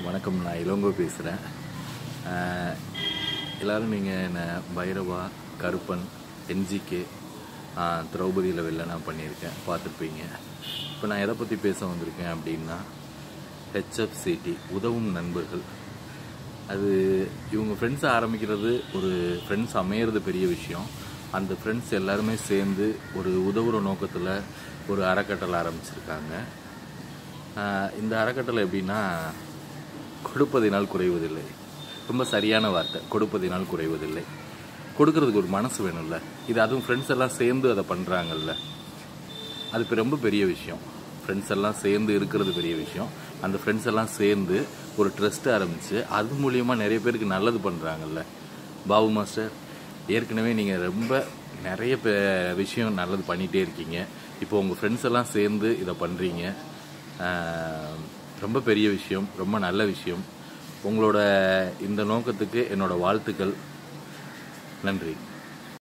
வணக்கம் நான் இளங்கோ பேசுகிறேன் எல்லோரும் நீங்கள் என்ன பைரவா கருப்பன் என்ஜிகே திரௌபதியில் வெளில நான் பண்ணியிருக்கேன் பார்த்துருப்பீங்க இப்போ நான் எதை பற்றி பேச வந்திருக்கேன் அப்படின்னா ஹெச்எஃப்சிடி உதவும் நண்பர்கள் அது இவங்க ஃப்ரெண்ட்ஸ் ஆரம்பிக்கிறது ஒரு ஃப்ரெண்ட்ஸ் அமையிறது பெரிய விஷயம் அந்த ஃப்ரெண்ட்ஸ் எல்லாருமே சேர்ந்து ஒரு உதவுற நோக்கத்தில் ஒரு அறக்கட்டளை ஆரம்பிச்சிருக்காங்க ஆஹ் இந்த அறக்கட்டளை எப்படின்னா கொடுப்பதினால் குறைவதில்லை ரொம்ப சரியான வார்த்தை கொடுப்பதினால் குறைவதில்லை கொடுக்கறதுக்கு ஒரு மனசு வேணும்ல இது அதுவும் ஃப்ரெண்ட்ஸ் எல்லாம் சேர்ந்து அதை பண்ணுறாங்கல்ல அது இப்ப ரொம்ப பெரிய விஷயம் ஃப்ரெண்ட்ஸ் எல்லாம் சேர்ந்து இருக்கிறது பெரிய விஷயம் அந்த ஃப்ரெண்ட்ஸ் எல்லாம் சேர்ந்து ஒரு ட்ரஸ்ட் ஆரம்பித்து அது மூலியமாக நிறைய பேருக்கு நல்லது பண்ணுறாங்கல்ல பாபு மாஸ்டர் ஏற்கனவே நீங்கள் ரொம்ப நிறைய பே- விஷயம் நல்லது பண்ணிகிட்டே இருக்கீங்க இப்போ உங்கள் ஃப்ரெண்ட்ஸ் எல்லாம் சேர்ந்து இதை பண்ணுறீங்க ரொம்ப பெரிய விஷயம் ரொம்ப நல்ல விஷயம் உங்களோட இந்த நோக்கத்துக்கு என்னோட வாழ்த்துக்கள் நன்றி